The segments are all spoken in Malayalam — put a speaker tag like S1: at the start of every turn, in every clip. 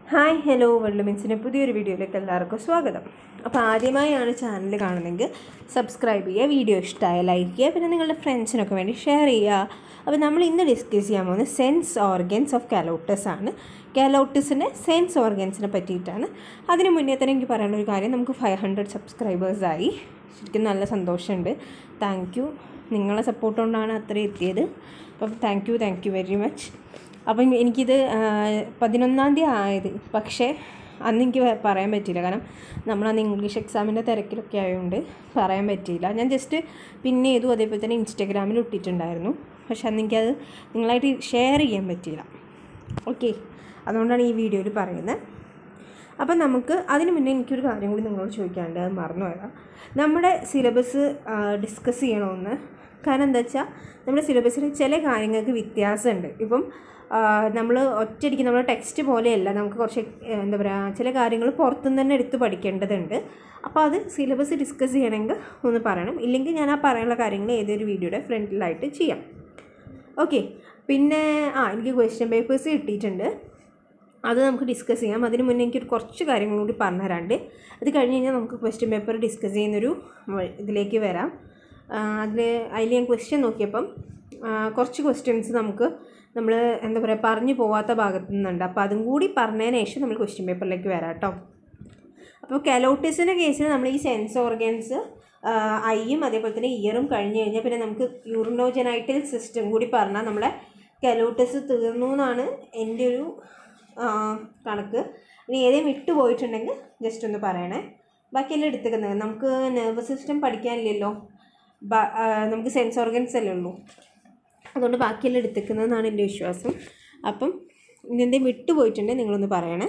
S1: ഹായ് ഹലോ വെള്ളുമിൻസിൻ്റെ പുതിയൊരു വീഡിയോയിലേക്ക് എല്ലാവർക്കും സ്വാഗതം അപ്പോൾ ആദ്യമായാണ് ചാനൽ കാണുന്നതെങ്കിൽ സബ്സ്ക്രൈബ് ചെയ്യുക വീഡിയോ ഇഷ്ടമായ ലൈക്ക് ചെയ്യുക പിന്നെ നിങ്ങളുടെ ഫ്രണ്ട്സിനൊക്കെ വേണ്ടി ഷെയർ ചെയ്യുക അപ്പോൾ നമ്മൾ ഇന്ന് ഡിസ്കസ് ചെയ്യാൻ പോകുന്നത് സെൻസ് ഓർഗൻസ് ഓഫ് കാലോട്ടസ് ആണ് കാലോട്ടസിൻ്റെ സെൻസ് ഓർഗൻസിനെ പറ്റിയിട്ടാണ് അതിന് മുന്നേ തന്നെ എനിക്ക് പറയാനുള്ള ഒരു കാര്യം നമുക്ക് ഫൈവ് ഹൺഡ്രഡ് സബ്സ്ക്രൈബേഴ്സായി ശരിക്കും നല്ല സന്തോഷമുണ്ട് താങ്ക് യു നിങ്ങളെ സപ്പോർട്ട് കൊണ്ടാണ് അത്രയും എത്തിയത് അപ്പം thank you thank you very much അപ്പം എനിക്കിത് ആ, പതിനൊന്നാം തീയതി ആയത് പക്ഷേ അന്ന് എനിക്ക് വ- പറയാൻ പറ്റിയില്ല കാരണം നമ്മളന്ന് ഇംഗ്ലീഷ് എക്സാമിൻ്റെ തിരക്കിലൊക്കെ ആയതുകൊണ്ട് പറയാൻ പറ്റിയില്ല ഞാൻ ജസ്റ്റ് പിന്നെ ചെയ്തു അതേപോലെ തന്നെ ഇൻസ്റ്റാഗ്രാമിൽ ഇട്ടിട്ടുണ്ടായിരുന്നു പക്ഷെ അന്ന് എനിക്കത് നിങ്ങളായിട്ട് ഷെയർ ചെയ്യാൻ പറ്റിയില്ല ഓക്കെ അതുകൊണ്ടാണ് ഈ വീഡിയോയിൽ പറയുന്നത് അപ്പം നമുക്ക് അതിന് മുന്നേ എനിക്കൊരു കാര്യം കൂടി നിങ്ങളോട് ചോദിക്കാണ്ട് അത് മറന്നു പോയതാണ് നമ്മുടെ സിലബസ് ഡിസ്കസ് ചെയ്യണമെന്ന് കാരണം എന്താ വെച്ചാൽ നമ്മുടെ സിലബസിൽ ചില കാര്യങ്ങൾക്ക് വ്യത്യാസമുണ്ട് ഇപ്പം നമ്മൾ ഒറ്റയടിക്ക് നമ്മൾ ടെക്സ്റ്റ് പോലെയല്ല നമുക്ക് കുറച്ച് ഏഹ്, എന്താ പറയുക ചില കാര്യങ്ങൾ പുറത്തുനിന്ന് തന്നെ എടുത്ത് പഠിക്കേണ്ടതുണ്ട് അപ്പോൾ അത് സിലബസ് ഡിസ്കസ് ചെയ്യണമെങ്കിൽ ഒന്ന് പറയണം ഇല്ലെങ്കിൽ ഞാൻ ആ പറയാനുള്ള കാര്യങ്ങൾ ഏതൊരു വീഡിയോയുടെ ഫ്രണ്ടിലായിട്ട് ചെയ്യാം ഓക്കെ പിന്നെ ആ എനിക്ക് ക്വസ്റ്റ്യൻ പേപ്പേഴ്സ് കിട്ടിയിട്ടുണ്ട് അത് നമുക്ക് ഡിസ്കസ് ചെയ്യാം അതിന് മുന്നേ എനിക്കൊരു കുറച്ച് കാര്യങ്ങൾ കൂടി പറഞ്ഞു തരാണ്ട് അത് കഴിഞ്ഞ് കഴിഞ്ഞാൽ നമുക്ക് ക്വസ്റ്റ്യൻ പേപ്പർ ഡിസ്കസ് ചെയ്യുന്നൊരു വഴി- ഇതിലേക്ക് വരാം അതിൽ അതിൽ ഞാൻ ക്വസ്റ്റ്യൻ നോക്കിയപ്പം ആ, കുറച്ച് ക്വസ്റ്റ്യൻസ് നമുക്ക് നമ്മൾ എന്താ പറയുക പറഞ്ഞു പോവാത്ത ഭാഗത്തു നിന്നുണ്ട് അപ്പോൾ അതും കൂടി പറഞ്ഞതിന് ശേഷം നമ്മൾ ക്വസ്റ്റ്യൻ പേപ്പറിലേക്ക് വരാം കേട്ടോ അപ്പോൾ കലോട്ടിസിൻ്റെ കേസിൽ നമ്മൾ ഈ സെൻസ് ഓർഗൻസ് ഐയും അതേപോലെ തന്നെ ഇയറും കഴിഞ്ഞ് കഴിഞ്ഞാൽ പിന്നെ നമുക്ക് യൂറിനോജനൈറ്റൽ സിസ്റ്റം കൂടി പറഞ്ഞാൽ നമ്മളെ കലോട്ടിസ് തീർന്നു എന്നാണ് എൻ്റെ ഒരു ആ, കണക്ക് ഇനി ഏതെങ്കിലും വിട്ടു പോയിട്ടുണ്ടെങ്കിൽ ജസ്റ്റ് ഒന്ന് പറയണേ ബാക്കിയെല്ലാം എടുത്തേക്കുന്നത് നമുക്ക് നെർവസ് സിസ്റ്റം പഠിക്കാനില്ലല്ലോ ബ- ആ, നമുക്ക് സെൻസ് ഓർഗൻസ് അല്ലേ ഉള്ളൂ അതുകൊണ്ട് ബാക്കിയെല്ലാം എടുത്തേക്കുന്നതെന്നാണ് എൻ്റെ വിശ്വാസം അപ്പം ഇനി എന്തെങ്കിലും വിട്ടു പോയിട്ടുണ്ടെങ്കിൽ നിങ്ങളൊന്ന് പറയണേ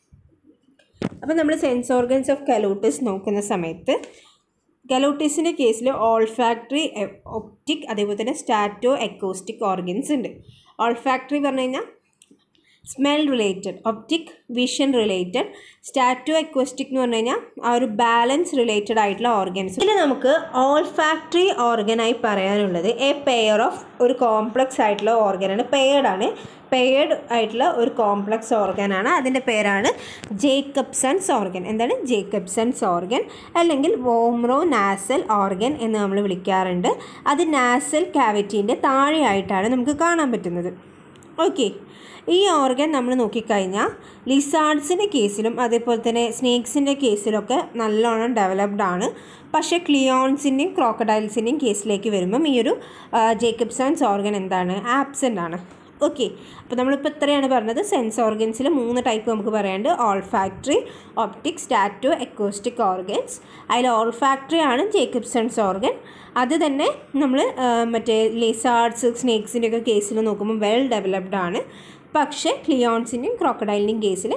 S1: അപ്പം നമ്മൾ സെൻസ് ഓർഗൻസ് ഓഫ് കലോട്ടിസ് നോക്കുന്ന സമയത്ത് കലോട്ടിസിൻ്റെ കേസിൽ ഓൾഫാക്ടറി ഒപ്റ്റിക് അതേപോലെ തന്നെ സ്റ്റാറ്റോ എക്കോസ്റ്റിക് ഓർഗൻസ് ഉണ്ട് ഓൾഫാക്ടറി പറഞ്ഞു കഴിഞ്ഞാൽ smell related optic vision related statoacoustic എന്ന് പറഞ്ഞു കഴിഞ്ഞാൽ ആ ഒരു ബാലൻസ് റിലേറ്റഡ് ആയിട്ടുള്ള ഓർഗൻസ് ഇതിൽ നമുക്ക് ഓൾഫാക്ടറി ഓർഗനായി പറയാനുള്ളത് എ പെയർ ഓഫ് ഒരു കോംപ്ലക്സ് ആയിട്ടുള്ള ഓർഗനാണ് പെയർഡ് ആണ് പെയർഡ് ആയിട്ടുള്ള ഒരു കോംപ്ലക്സ് ഓർഗനാണ് അതിൻ്റെ പേരാണ് ജേക്കബ്സൺസ് ഓർഗൻ എന്താണ് ജേക്കബ്സൺസ് ഓർഗൻ അല്ലെങ്കിൽ വോംറോ നാസൽ ഓർഗൻ എന്ന് നമ്മൾ വിളിക്കാറുണ്ട് അത് നാസൽ കാവിറ്റീൻ്റെ താഴെയായിട്ടാണ് നമുക്ക് കാണാൻ പറ്റുന്നത് ഓക്കെ ഈ ഓർഗൻ നമ്മൾ നോക്കിക്കഴിഞ്ഞാൽ ലിസാർഡ്സിൻ്റെ കേസിലും അതേപോലെ തന്നെ സ്നേക്സിൻ്റെ കേസിലൊക്കെ നല്ലോണം ഡെവലപ്ഡ് ആണ് പക്ഷേ ക്ലിയോൺസിൻ്റെയും ക്രോക്കഡൈൽസിൻ്റെയും കേസിലേക്ക് വരുമ്പം ഈ ഒരു ജേക്കബ്സൺസ് ഓർഗൻ എന്താണ് ആബ്സെൻ്റ് ആണ് ഓക്കെ അപ്പോൾ നമ്മളിപ്പോൾ ഇത്രയാണ് പറഞ്ഞത് സെൻസ് ഓർഗൻസിൽ മൂന്ന് ടൈപ്പ് നമുക്ക് പറയാണ്ട് olfactory optic statoacoustic organs അതിൽ ഓൾഫാക്ടറി ആണ് ജേക്കബ്സൺസ് ഓർഗൻ അത് തന്നെ നമ്മൾ മറ്റേ ലിസാർഡ്സ് സ്നേക്സിൻ്റെ ഒക്കെ കേസിൽ നോക്കുമ്പോൾ വെൽ ഡെവലപ്ഡ് ആണ് പക്ഷേ ക്ലിയോൺസിൻ്റെയും ക്രോക്കഡൈലിൻ്റെയും കേസിൽ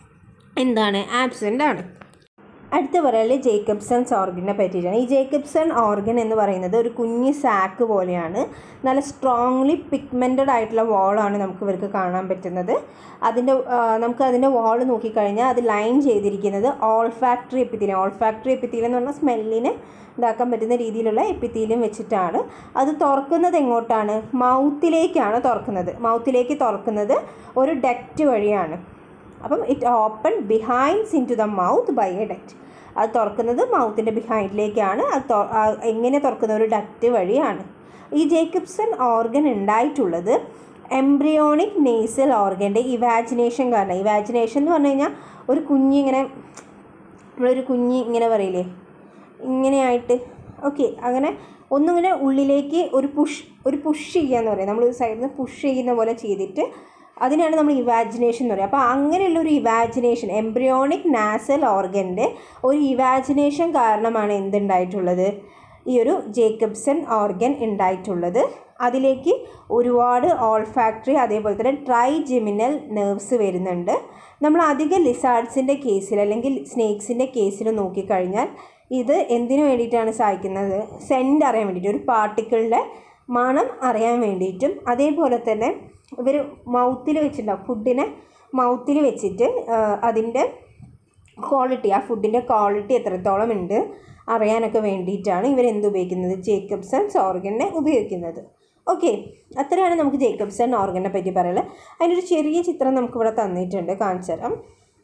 S1: എന്താണ് ആബ്സെൻ്റ് ആണ് അടുത്ത പറയല് ജേക്കബ്സൺസ് ഓർഗനെ പറ്റിയിട്ടാണ് ഈ ജേക്കബ്സൺ ഓർഗൻ എന്ന് പറയുന്നത് ഒരു കുഞ്ഞ് സാക്ക് പോലെയാണ് നല്ല സ്ട്രോങ്ലി പിഗ്മെൻറ്റഡ് ആയിട്ടുള്ള വാളാണ് നമുക്ക് ഇവർക്ക് കാണാൻ പറ്റുന്നത് അതിൻ്റെ ആ, നമുക്ക് അതിൻ്റെ വാൾ നോക്കിക്കഴിഞ്ഞാൽ അത് ലൈൻ ചെയ്തിരിക്കുന്നത് olfactory epithelium olfactory epithelium എന്ന് പറഞ്ഞാൽ സ്മെല്ലിനെ ഇതാക്കാൻ പറ്റുന്ന രീതിയിലുള്ള എപ്പിത്തീലിയം വെച്ചിട്ടാണ് അത് തുറക്കുന്നത് എങ്ങോട്ടാണ് മൗത്തിലേക്കാണ് തുറക്കുന്നത് മൗത്തിലേക്ക് തുറക്കുന്നത് ഒരു ഡക്റ്റ് വഴിയാണ് അപ്പം it open behinds into the mouth by a duct അത് തുറക്കുന്നത് മൗത്തിൻ്റെ ബിഹൈൻഡിലേക്കാണ് അത് തൊ- ആ എങ്ങനെ തുറക്കുന്ന ഒരു ഡക്റ്റ് വഴിയാണ് ഈ ജേക്കബ്സൺ ഓർഗൻ ഉണ്ടായിട്ടുള്ളത് എംബ്രിയോണിക് നേസൽ ഓർഗൻ്റെ ഇവാജിനേഷൻ കാരണം ഇവാജിനേഷൻ എന്ന് പറഞ്ഞു കഴിഞ്ഞാൽ ഒരു കുഞ്ഞിങ്ങനെ നമ്മളൊരു കുഞ്ഞ് ഇങ്ങനെ പറയില്ലേ ഇങ്ങനെയായിട്ട് ഓക്കെ അങ്ങനെ ഒന്നിങ്ങനെ ഉള്ളിലേക്ക് ഒരു പുഷ് ഒരു പുഷ് ചെയ്യാന്ന് പറയും നമ്മൾ ഒരു സൈഡിൽ നിന്ന് പുഷ് ചെയ്യുന്ന പോലെ ചെയ്തിട്ട് അതിനാണ് നമ്മൾ ഇവാജിനേഷൻ എന്ന് പറയുക അപ്പോൾ അങ്ങനെയുള്ള ഒരു ഇവാജിനേഷൻ എംബ്രിയോണിക് നാസൽ ഓർഗൻ്റെ ഒരു ഇവാജിനേഷൻ കാരണമാണ് എന്തുണ്ടായിട്ടുള്ളത് ഈ ഒരു ജേക്കബ്സൺ ഓർഗൻ ഉണ്ടായിട്ടുള്ളത് അതിലേക്ക് ഒരുപാട് ഓൾഫാക്ടറി അതേപോലെ തന്നെ ട്രൈജിമിനൽ നെർവ്സ് വരുന്നുണ്ട് നമ്മൾ അധികം ലിസാർഡ്സിൻ്റെ കേസിൽ അല്ലെങ്കിൽ സ്നേക്സിൻ്റെ കേസിൽ നോക്കിക്കഴിഞ്ഞാൽ ഇത് എന്തിനു വേണ്ടിയിട്ടാണ് സഹായിക്കുന്നത് സെൻറ്റ് അറിയാൻ വേണ്ടിയിട്ട് ഒരു പാർട്ടിക്കിളിൻ്റെ മണം അറിയാൻ വേണ്ടിയിട്ടും അതേപോലെ തന്നെ ഇവർ മൗത്തിൽ വെച്ചിട്ടുണ്ടാവും ഫുഡിനെ മൗത്തിൽ വെച്ചിട്ട് അതിൻ്റെ ക്വാളിറ്റി ആ ഫുഡിൻ്റെ ക്വാളിറ്റി എത്രത്തോളം ഉണ്ട് അറിയാനൊക്കെ വേണ്ടിയിട്ടാണ് ഇവർ എന്ത് ഉപയോഗിക്കുന്നത് ജേക്കബ്സൺസ് ഓർഗനെ ഉപയോഗിക്കുന്നത് ഓക്കെ അത്രയാണ് നമുക്ക് ജേക്കബ്സൺ ഓർഗനെ പറ്റി പറയുന്നത് അതിനൊരു ചെറിയ ചിത്രം നമുക്കിവിടെ തന്നിട്ടുണ്ട് കാണിച്ചു തരാം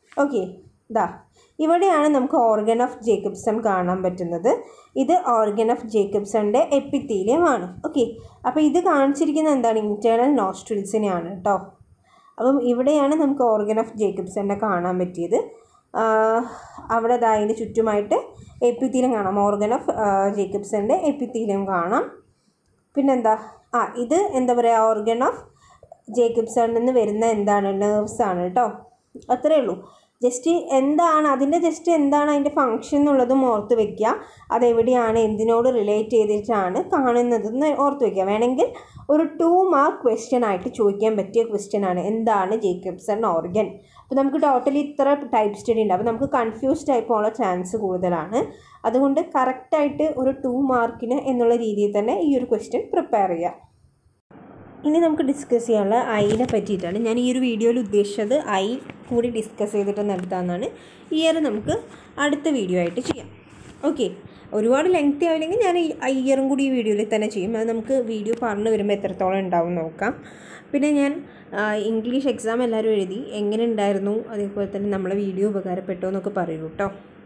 S1: ഓക്കെ ഇതാ ഇവിടെയാണ് നമുക്ക് ഓർഗൻ ഓഫ് ജേക്കബ്സൺ കാണാൻ പറ്റുന്നത് ഇത് ഓർഗൻ ഓഫ് ജേക്കബ്സണിൻ്റെ എപ്പിത്തീലിയമാണ് ഓക്കെ അപ്പോൾ ഇത് കാണിച്ചിരിക്കുന്നത് എന്താണ് ഇൻറ്റേർണൽ നോസ്ട്രിൽസിനെയാണ് കേട്ടോ അപ്പം ഇവിടെയാണ് നമുക്ക് ഓർഗൻ ഓഫ് ജേക്കബ്സണിനെ കാണാൻ പറ്റിയത് ആഹ് അവിടെ ദാ അതിൻ്റെ ചുറ്റുമായിട്ട് എപ്പിത്തീലിയം കാണാം ഓർഗൻ ഓഫ് ജേക്കബ്സണിൻ്റെ എപ്പിത്തീലിയം കാണാം പിന്നെന്താ ആ ഇത് എന്താ പറയുക ഓർഗൻ ഓഫ് ജേക്കബ്സണിൽ നിന്ന് വരുന്ന എന്താണ് നെർവ്സ് ആണ് കേട്ടോ അത്രേ ഉള്ളൂ ജസ്റ്റ് എന്താണ് അതിൻ്റെ ജസ്റ്റ് എന്താണ് അതിൻ്റെ ഫങ്ഷൻ എന്നുള്ളതും ഓർത്ത് വെക്കുക അതെവിടെയാണ് എന്തിനോട് റിലേറ്റ് ചെയ്തിട്ടാണ് കാണുന്നതെന്ന് ഓർത്ത് വെക്കുക വേണമെങ്കിൽ ഒരു ടു മാർക്ക് ക്വസ്റ്റ്യൻ ആയിട്ട് ചോദിക്കാൻ പറ്റിയ ക്വസ്റ്റ്യൻ ആണ് എന്താണ് ജേക്കബ്സൺ ഓർഗൻ അപ്പോൾ നമുക്ക് ടോട്ടലി ഇത്ര ടൈപ്പ് സ്റ്റഡി ഉണ്ട് അപ്പോൾ നമുക്ക് കൺഫ്യൂസ്ഡ് ആയി പോകാനുള്ള ചാൻസ് കൂടുതലാണ് അതുകൊണ്ട് കറക്റ്റായിട്ട് ഒരു ടു മാർക്കിന് എന്നുള്ള രീതിയിൽ തന്നെ ഈ ഒരു ക്വസ്റ്റ്യൻ പ്രിപ്പയർ ചെയ്യുക ഇനി നമുക്ക് ഡിസ്കസ് ചെയ്യാനുള്ള ഐനെ പറ്റിയിട്ടാണ് ഞാൻ ഈ ഒരു വീഡിയോയിൽ ഉദ്ദേശിച്ചത് ഐ കൂടി ഡിസ്കസ് ചെയ്തിട്ട് നടത്താമെന്നാണ് ഇയർ നമുക്ക് അടുത്ത വീഡിയോ ആയിട്ട് ചെയ്യാം ഓക്കെ ഒരുപാട് ലെങ്തി ആവില്ലെങ്കിൽ ഞാൻ ഈ ഇയറും കൂടി ഈ വീഡിയോയിൽ തന്നെ ചെയ്യും അത് നമുക്ക് വീഡിയോ പറഞ്ഞു വരുമ്പോൾ എത്രത്തോളം ഉണ്ടാവും നോക്കാം പിന്നെ ഞാൻ ആ, ഇംഗ്ലീഷ് എക്സാം എല്ലാവരും എഴുതി എങ്ങനെ ഉണ്ടായിരുന്നു അതേപോലെ തന്നെ നമ്മളെ വീഡിയോ ഉപകാരപ്പെട്ടോ എന്നൊക്കെ പറയൂ കേട്ടോ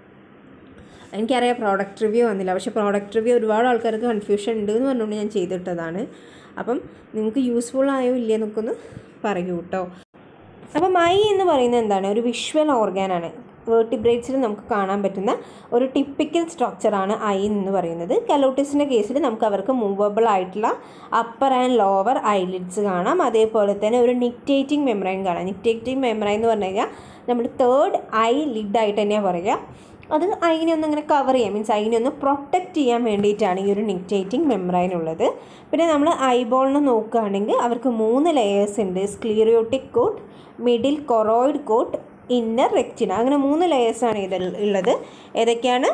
S1: എനിക്കറിയാം പ്രോഡക്റ്റ് റിവ്യൂ വന്നില്ല പക്ഷേ പ്രോഡക്റ്റ് റിവ്യൂ ഒരുപാട് ആൾക്കാർക്ക് കൺഫ്യൂഷൻ ഉണ്ട് എന്ന് പറഞ്ഞുകൊണ്ട് ഞാൻ ചെയ്തിട്ടതാണ് അപ്പം നിങ്ങൾക്ക് യൂസ്ഫുൾ ആയോ ഇല്ലേ എന്നൊക്കെ ഒന്ന് പറയൂ കേട്ടോ അപ്പം ഐ എന്ന് പറയുന്നത് എന്താണ് ഒരു വിഷ്വൽ ഓർഗാനാണ് വേർട്ടിബ്രേറ്റ്സിൽ നമുക്ക് കാണാൻ പറ്റുന്ന ഒരു ടിപ്പിക്കൽ സ്ട്രക്ചറാണ് ഐ എന്ന് പറയുന്നത് കലോട്ടിസിൻ്റെ കേസിൽ നമുക്ക് അവർക്ക് മൂവബിൾ ആയിട്ടുള്ള അപ്പർ ആൻഡ് ലോവർ ഐലിഡ്സ് കാണാം അതേപോലെ തന്നെ ഒരു നിക്റ്റേറ്റിംഗ് മെമ്മറൈൻ കാണാം നിക്റ്റേറ്റിംഗ് മെമ്മറൈൻ എന്ന് പറഞ്ഞു കഴിഞ്ഞാൽ നമ്മൾ തേർഡ് ഐ ലിഡായിട്ട് തന്നെയാണ് പറയുക അത് അതിനെ ഒന്ന് ഇങ്ങനെ കവർ ചെയ്യാം മീൻസ് അതിനെ ഒന്ന് പ്രൊട്ടക്റ്റ് ചെയ്യാൻ വേണ്ടിയിട്ടാണ് ഈ ഒരു നിക്റ്റേറ്റിംഗ് മെമ്രൈൻ ഉള്ളത് പിന്നെ നമ്മൾ ഐബോളിനെ നോക്കുകയാണെങ്കിൽ അവർക്ക് മൂന്ന് ലെയേഴ്സ് ഉണ്ട് sclerotic coat middle choroid coat inner retina അങ്ങനെ മൂന്ന് ലെയേഴ്സാണ് ഇതിൽ ഉള്ളത് ഏതൊക്കെയാണ്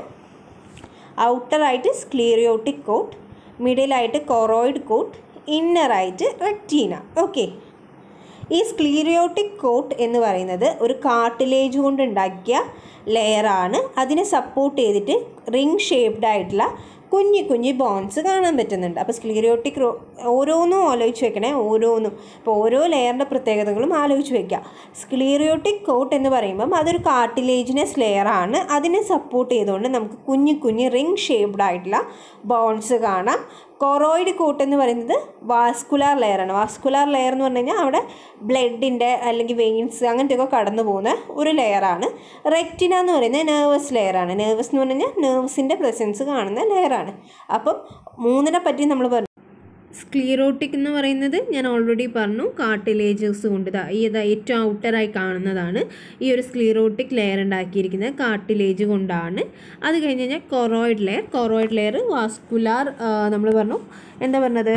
S1: ഔട്ടറായിട്ട് സ്ക്ലീറിയോട്ടിക് കോട്ട് മിഡിലായിട്ട് കൊറോയിഡ് കോട്ട് ഇന്നറായിട്ട് റെക്റ്റീന ഓക്കെ ഈ സ്ക്ലീറിയോട്ടിക് കോട്ട് എന്ന് പറയുന്നത് ഒരു കാർട്ടിലേജ് കൊണ്ട് ഉണ്ടാക്കിയ ലെയറാണ് അതിനെ സപ്പോർട്ട് ചെയ്തിട്ട് റിംഗ് ഷേപ്ഡ് ആയിട്ടുള്ള കുഞ്ഞു കുഞ്ഞു ബോൺസ് കാണാൻ പറ്റുന്നുണ്ട് അപ്പോൾ സ്ക്ലീറിയോട്ടിക് ഓരോന്നും ആലോചിച്ച് വെക്കണേ ഓരോന്നും അപ്പോൾ ഓരോ ലെയറിൻ്റെ പ്രത്യേകതകളും ആലോചിച്ച് വെക്കുക സ്ക്ലീറിയോട്ടിക് കോട്ട് എന്ന് പറയുമ്പം അതൊരു കാർട്ടിലേജിനസ് ലെയറാണ് അതിനെ സപ്പോർട്ട് ചെയ്തുകൊണ്ട് നമുക്ക് കുഞ്ഞു കുഞ്ഞു റിംഗ് ഷേപ്ഡ് ആയിട്ടുള്ള ബോൺസ് കാണാം കൊറോയിഡ് കോട്ട് എന്ന് പറയുന്നത് വാസ്കുലാർ ലെയറാണ് വാസ്കുലാർ ലെയർ എന്ന് പറഞ്ഞു കഴിഞ്ഞാൽ അവിടെ ബ്ലഡിൻ്റെ അല്ലെങ്കിൽ വെയിൻസ് അങ്ങനത്തെയൊക്കെ കടന്നു പോകുന്ന ഒരു ലെയറാണ് റെക്റ്റിന എന്ന് പറയുന്നത് നെർവസ് ലെയറാണ് നെർവസ് എന്ന് പറഞ്ഞു കഴിഞ്ഞാൽ നെർവസിൻ്റെ പ്രസൻസ് കാണുന്ന ലെയറാണ് അപ്പം മൂന്നിനെ പറ്റി നമ്മൾ പറഞ്ഞു സ്ക്ലീറോട്ടിക് എന്ന് പറയുന്നത് ഞാൻ ഓൾറെഡി പറഞ്ഞു കാർട്ടിലേജസ് കൊണ്ട് ദാ ഈ ഇതാ ഏറ്റവും ഔട്ടറായി കാണുന്നതാണ് ഈ ഒരു സ്ക്ലീറോട്ടിക് ലെയർ ഉണ്ടാക്കിയിരിക്കുന്നത് കാർട്ടിലേജ് കൊണ്ടാണ് അത് കഴിഞ്ഞ് കഴിഞ്ഞാൽ choroid layer choroid layer vascular നമ്മൾ പറഞ്ഞു എന്താ പറഞ്ഞത്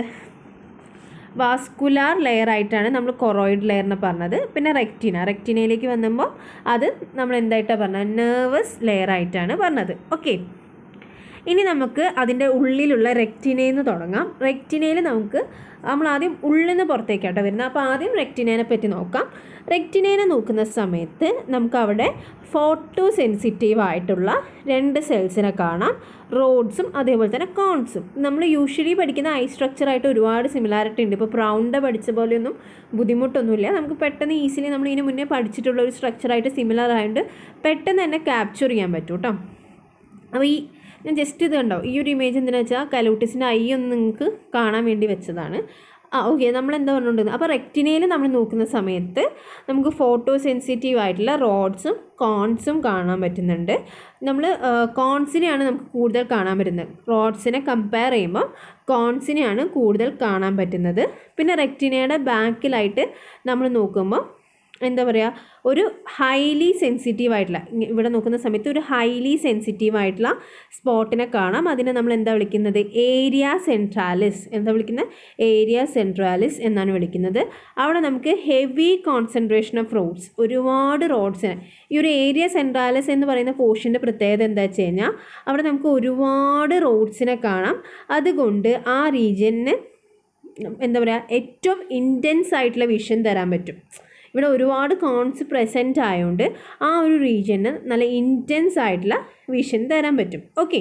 S1: വാസ്കുലാർ ലെയർ ആയിട്ടാണ് നമ്മൾ കൊറോയിഡ് ലെയറിനെ പറഞ്ഞത് പിന്നെ റെക്റ്റിന റെക്റ്റിനയിലേക്ക് വന്നുമ്പോൾ അത് നമ്മൾ എന്തായിട്ടാണ് പറഞ്ഞത് നെർവസ് ലെയർ ആയിട്ടാണ് പറഞ്ഞത് ഓക്കെ ഇനി നമുക്ക് അതിൻ്റെ ഉള്ളിലുള്ള റെക്റ്റിനയിൽ നിന്ന് തുടങ്ങാം റെക്റ്റിനയിൽ നമുക്ക് നമ്മൾ ആദ്യം ഉള്ളിൽ നിന്ന് പുറത്തേക്കാട്ടോ വരുന്നത് അപ്പോൾ ആദ്യം റെക്റ്റിനേനെ പറ്റി നോക്കാം റെക്റ്റിനേനെ നോക്കുന്ന സമയത്ത് നമുക്ക് അവിടെ ഫോട്ടോ സെൻസിറ്റീവ് ആയിട്ടുള്ള രണ്ട് സെൽസിനെ കാണാം റോഡ്സും അതേപോലെ തന്നെ കോൺസും നമ്മൾ യൂഷ്വലി പഠിക്കുന്ന ഐ സ്ട്രക്ചറായിട്ട് ഒരുപാട് സിമിലാരിറ്റി ഉണ്ട് ഇപ്പോൾ പ്രൗണ്ട് പഠിച്ച പോലെയൊന്നും ബുദ്ധിമുട്ടൊന്നുമില്ല നമുക്ക് പെട്ടെന്ന് ഈസിലി നമ്മൾ ഇതിന് മുന്നേ പഠിച്ചിട്ടുള്ള ഒരു സ്ട്രക്ചറായിട്ട് സിമിലർ ആയതുകൊണ്ട് പെട്ടെന്ന് തന്നെ ക്യാപ്ചർ ചെയ്യാൻ പറ്റും കേട്ടോ അപ്പോൾ ഈ ഞാൻ ജസ്റ്റ് ഇത് കണ്ടോ ഈ ഒരു ഇമേജ് എന്തിനാ വെച്ചാൽ കലൂട്ടിസിൻ്റെ ഐ ഒന്ന് നിങ്ങൾക്ക് കാണാൻ വേണ്ടി വെച്ചതാണ് ആ ഓക്കെ നമ്മൾ എന്താ പറഞ്ഞുകൊണ്ടിരുന്നത് അപ്പോൾ റെക്റ്റിനയിൽ നമ്മൾ നോക്കുന്ന സമയത്ത് നമുക്ക് ഫോട്ടോ സെൻസിറ്റീവ് ആയിട്ടുള്ള റോഡ്സും കോൺസും കാണാൻ പറ്റുന്നുണ്ട് നമ്മൾ കോൺസിനെയാണ് നമുക്ക് കൂടുതൽ കാണാൻ പറ്റുന്നത് റോഡ്സിനെ കമ്പയർ ചെയ്യുമ്പോൾ കോൺസിനെയാണ് കൂടുതൽ കാണാൻ പറ്റുന്നത് പിന്നെ റെക്റ്റിനയുടെ ബാക്കിലായിട്ട് നമ്മൾ നോക്കുമ്പോൾ എന്താ പറയുക ഒരു ഹൈലി സെൻസിറ്റീവ് ആയിട്ടുള്ള ഇങ്ങ- ഇവിടെ നോക്കുന്ന സമയത്ത് ഒരു ഹൈലി സെൻസിറ്റീവ് ആയിട്ടുള്ള സ്പോട്ടിനെ കാണാം അതിനെ നമ്മൾ എന്താ വിളിക്കുന്നത് ഏരിയ സെൻട്രാലിസ് എന്താ വിളിക്കുന്നത് ഏരിയ സെൻട്രാലിസ് എന്നാണ് വിളിക്കുന്നത് അവിടെ നമുക്ക് ഹെവി കോൺസെൻട്രേഷൻ ഓഫ് റോഡ്സ് ഒരുപാട് റോഡ്സിനെ ഈ ഒരു ഏരിയ സെൻട്രാലിസ് എന്ന് പറയുന്ന പോർഷൻ്റെ പ്രത്യേകത എന്താ വെച്ച് കഴിഞ്ഞാൽ അവിടെ നമുക്ക് ഒരുപാട് റോഡ്സിനെ കാണാം അതുകൊണ്ട് ആ റീജിയന് എന്താ പറയുക ഏറ്റവും ഇൻറ്റൻസ് ആയിട്ടുള്ള വിഷൻ തരാൻ പറ്റും ഇവിടെ ഒരുപാട് കോൺസ് പ്രസൻറ്റ് ആയതുകൊണ്ട് ആ ഒരു റീജിയന് നല്ല ഇൻറ്റൻസ് ആയിട്ടുള്ള വിഷൻ തരാൻ പറ്റും ഓക്കെ